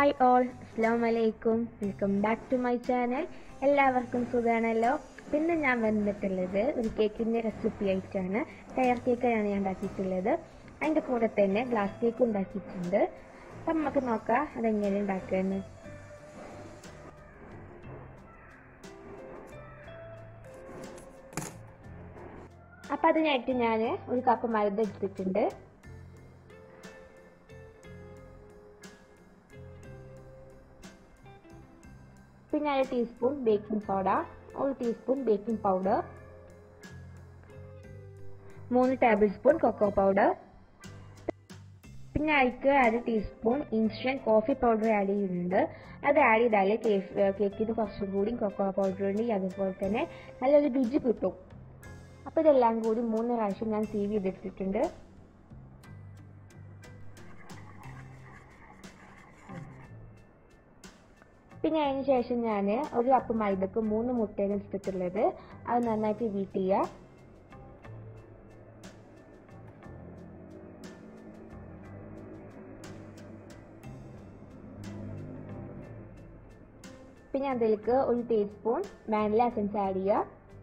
hi all അസ്സാം വലൈക്കും welcome back to my channel എല്ലാവർക്കും സുഖമാണല്ലോ പിന്നെ ഞാൻ വന്നിട്ടുള്ളത് ഒരു കേക്കിൻ്റെ റെസിപ്പി ആയിട്ടാണ് ടയർ കേക്കാണ് ഞാൻ ഉണ്ടാക്കിയിട്ടുള്ളത് അതിൻ്റെ കൂടെ തന്നെ ഗ്ലാസ് കേക്ക് ഉണ്ടാക്കിയിട്ടുണ്ട് അപ്പം നമുക്ക് നോക്കാം അതെങ്ങനെ ഉണ്ടാക്കുകയെന്ന് അപ്പം അതിനായിട്ട് ഞാൻ ഒരു കപ്പ് മൈദ എടുത്തിട്ടുണ്ട് പിന്നെ അര ടീസ്പൂൺ ബേക്കിംഗ് സോഡ ഒരു ടീസ്പൂൺ ബേക്കിംഗ് പൗഡർ മൂന്ന് ടേബിൾ സ്പൂൺ കൊക്കോ പൗഡർ പിന്നെ അതിക്ക് അര teaspoon instant coffee powder add ചെയ്യുന്നുണ്ട് അത് ആഡ് ചെയ്താലേ കേക്കിന് കുറച്ചും കൂടി കൊക്കോ പൗഡർ ഉണ്ട് അതുപോലെ തന്നെ നല്ലൊരു രുചി കിട്ടും അപ്പോൾ ഇതെല്ലാം കൂടി മൂന്ന് പ്രാവശ്യം ഞാൻ സീവ് ചെയ്തെടുത്തിട്ടുണ്ട് പിന്നെ അതിന് ശേഷം ഞാൻ ഒരു കപ്പ് മൈദക്ക് മൂന്ന് മുട്ടയാണ് എടുത്തിട്ടുള്ളത് അത് നന്നായിട്ട് ബീറ്റ് ചെയ്യുക പിന്നെ അതിലേക്ക് ഒരു ടീസ്പൂൺ വാനില എസൻസ് ആഡ് ചെയ്യുക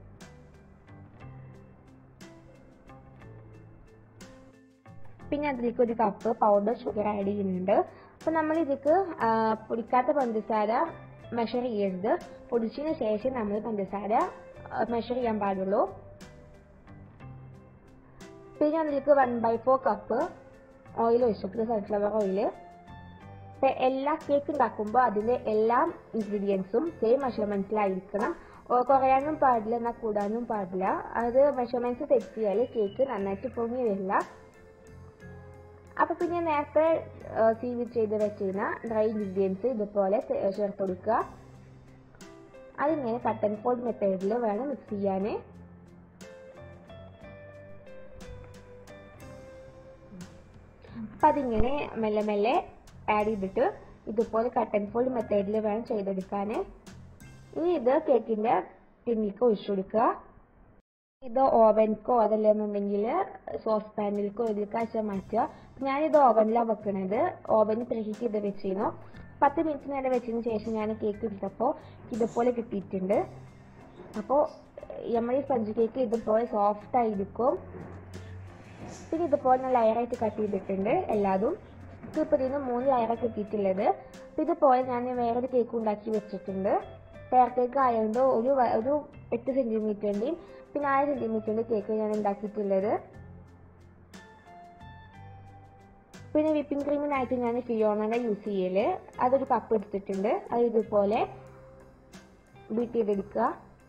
പിന്നെ അതിലേക്ക് ഒരു കപ്പ് പൗഡർ ഷുഗർ ആഡ് ചെയ്യുന്നുണ്ട് അപ്പോൾ നമ്മൾ ഇതിലേക്ക് പൊടിക്കാത്ത പഞ്ചസാര മെഷർ ചെയ്യരുത് പൊടിച്ചതിന് ശേഷം നമ്മൾ പഞ്ചസാര മെഷർ ചെയ്യാൻ പാടുള്ളൂ പിന്നെ അതിലേക്ക് one by four cup oil ഒഴിച്ചിട്ട് സൺഫ്ലവർ ഓയിൽ ഇപ്പം എല്ലാ കേക്ക് ഉണ്ടാക്കുമ്പോൾ അതിൻ്റെ എല്ലാ ഇൻഗ്രീഡിയൻസും സെയിം മെഷർമെൻറ്റിലായിരിക്കണം കുറയാനും പാടില്ല എന്നാൽ കൂടാനും പാടില്ല അത് മെഷർമെൻറ്റ്സ് തെറ്റിയാൽ കേക്ക് നന്നായിട്ട് പൊങ്ങി വരില്ല അപ്പോൾ പിന്നെ നേരത്തെ സീവ് ചെയ്ത് വെച്ചിരുന്ന ഡ്രൈ ഇൻഗ്രീഡിയൻസ് ഇതുപോലെ ചേർത്ത് കൊടുക്കുക അതിങ്ങനെ കട്ട് ആൻഡ് ഫോൾഡ് മെത്തേഡിൽ വേണം മിക്സ് ചെയ്യാൻ അപ്പം അതിങ്ങനെ മെല്ലെ മെല്ലെ ആഡ് ചെയ്തിട്ട് ഇതുപോലെ കട്ട് ആൻഡ് ഫോൾഡ് മെത്തേഡിൽ വേണം ചെയ്തെടുക്കാൻ ഇനി ഇത് കേക്കിൻ്റെ ടിന്നിലേക്ക് ഒഴിച്ചു കൊടുക്കുക ഇത് ഓവൻക്കോ അതല്ലെന്നുണ്ടെങ്കിൽ സോസ് പാനിലേക്കോ ഇതിലേക്ക് അയച്ചാൽ മാറ്റുക ഞാനിത് ഓവനിലാണ് വെക്കണത് ഓവനിൽ പ്രീഹീറ്റ് ചെയ്ത് വെച്ചിരുന്നു പത്ത് മിനിറ്റ് നേരം വെച്ചതിന് ശേഷം ഞാൻ കേക്ക് എടുത്തപ്പോൾ ഇതുപോലെ കിട്ടിയിട്ടുണ്ട് അപ്പോൾ നമ്മൾ ഈ സ്പഞ്ച് കേക്ക് ഇതുപോലെ സോഫ്റ്റ് ആയിരിക്കും പിന്നെ ഇതുപോലെ ഞാൻ ലെയറായിട്ട് കട്ട് ചെയ്തിട്ടുണ്ട് എല്ലാതും ഇപ്പോൾ ഇതിന് മൂന്ന് ലെയറാണ് കിട്ടിയിട്ടുള്ളത് അപ്പോൾ ഇതുപോലെ ഞാൻ വേറൊരു കേക്ക് ഉണ്ടാക്കി വെച്ചിട്ടുണ്ട് ടയർ കേക്ക് ആയതുകൊണ്ട് ഒരു ഒരു എട്ട് സെൻറ്റിമീറ്ററിൻ്റെയും പിന്നെ ആറ് സെൻറ്റിമീറ്ററിൻ്റെ കേക്ക് ഞാൻ ഉണ്ടാക്കിയിട്ടുള്ളത് പിന്നെ വിപ്പിംഗ് ക്രീമിനായിട്ട് ഞാൻ ഫിയോണയുടെ യൂസ് ചെയ്യല് അതൊരു കപ്പ് എടുത്തിട്ടുണ്ട് അത് ഇതുപോലെ ബീറ്റ് ചെയ്തെടുക്കുക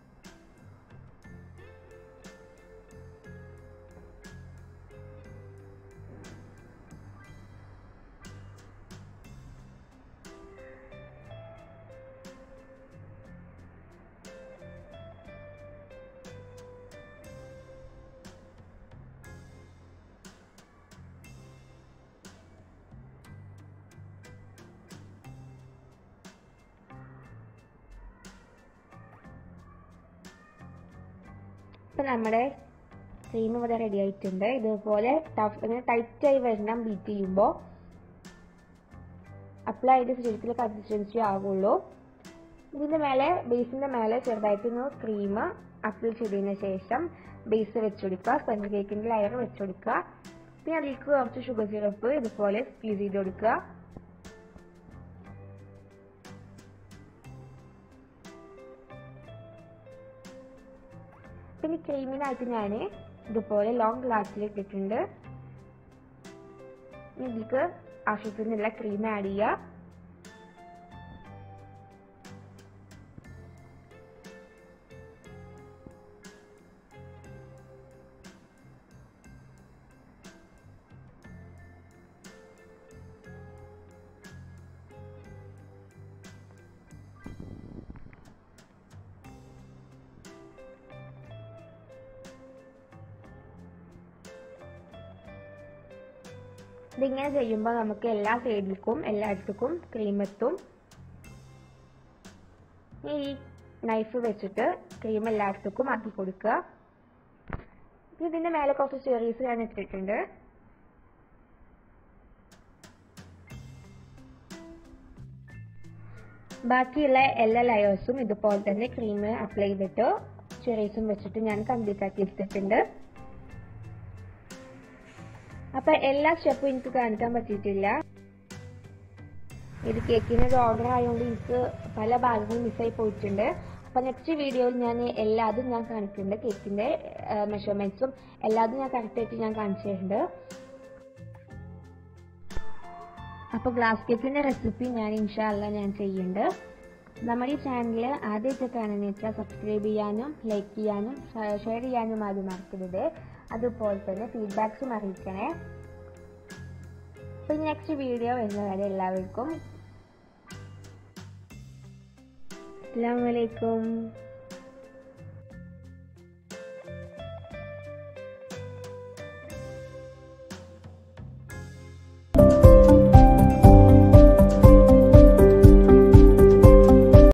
ഇപ്പം നമ്മുടെ ക്രീം ഇവിടെ റെഡി ആയിട്ടുണ്ട് ഇതുപോലെ ടഫ് ഇങ്ങനെ ടൈറ്റായി വരണം ബീറ്റ് ചെയ്യുമ്പോൾ അപ്ലൈ ചെയ്ത് ശരിക്കും കൺസിസ്റ്റൻസി ആകുള്ളൂ ഇതിൻ്റെ മേലെ ബേസിൻ്റെ മേലെ ചെറുതായിട്ടൊന്ന് ക്രീം അപ്ലൈ ചെയ്തതിന് ശേഷം ബേസ് വെച്ചുകൊടുക്കുക സ്പഞ്ച് കേക്കിൻ്റെ ലെയർ വെച്ചുകൊടുക്കുക പിന്നെ അതിലേക്ക് കുറച്ച് ഷുഗർ സിറപ്പ് ഇതുപോലെ സ്ക്വീസ് ചെയ്ത് കൊടുക്കുക പിന്നെ ക്രീമിനായിട്ട് ഞാൻ ഇതുപോലെ ലോങ് ഗ്ലാസ്സിൽ ഇട്ടിട്ടുണ്ട് ഇതിലേക്ക് ആവശ്യത്തിനുള്ള ക്രീം ആഡ് ചെയ്യുക ഇതിങ്ങനെ ചെയ്യുമ്പോൾ നമുക്ക് എല്ലാ സൈഡിലേക്കും എല്ലായിടത്തേക്കും ക്രീം എത്തും ഈ നൈഫ് വെച്ചിട്ട് ക്രീം എല്ലായിടത്തേക്കും ആക്കി കൊടുക്കുക ഇതിന്റെ മേലെ കുറച്ച് ചെറീസ് ഞാൻ ഇട്ടിട്ടുണ്ട് ബാക്കിയുള്ള എല്ലാ ലെയേഴ്സും ഇതുപോലെ തന്നെ ക്രീം അപ്ലൈ ചെയ്തിട്ട് ചെറീസും വെച്ചിട്ട് ഞാൻ കംപ്ലീറ്റ് ആക്കി എടുത്തിട്ടുണ്ട് അപ്പൊ എല്ലാ സ്റ്റെപ്പും എനിക്ക് കാണിക്കാൻ പറ്റിയിട്ടില്ല ഇത് കേക്കിന് ഒരു ഓർഡർ ആയതുകൊണ്ട് എനിക്ക് പല ഭാഗങ്ങളും മിസ്സായി പോയിട്ടുണ്ട് അപ്പൊ നെക്സ്റ്റ് വീഡിയോയിൽ ഞാൻ എല്ലാതും ഞാൻ കാണിക്കുന്നുണ്ട് കേക്കിന്റെ മെഷർമെന്റ്സും എല്ലാതും ഞാൻ കറക്റ്റ് ആയിട്ട് ഞാൻ കാണിച്ചു തരുന്നുണ്ട് അപ്പൊ ഗ്ലാസ് കേക്കിന്റെ റെസിപ്പി ഞാൻ ഇൻഷാല്ല ഞാൻ ചെയ്യുന്നുണ്ട് നമ്മുടെ ഈ ചാനൽ ആദ്യമായിട്ട് കാണുന്ന വെച്ചാൽ സബ്സ്ക്രൈബ് ചെയ്യാനും ലൈക്ക് ചെയ്യാനും ഷെയർ ചെയ്യാനും ആദ്യം മറക്കരുത് അതുപോലെ തന്നെ ഫീഡ്ബാക്സും അറിയിക്കണേ അപ്പൊ നെക്സ്റ്റ് വീഡിയോ വരുന്നവരെ എല്ലാവർക്കും അസ്സാം വലൈക്കും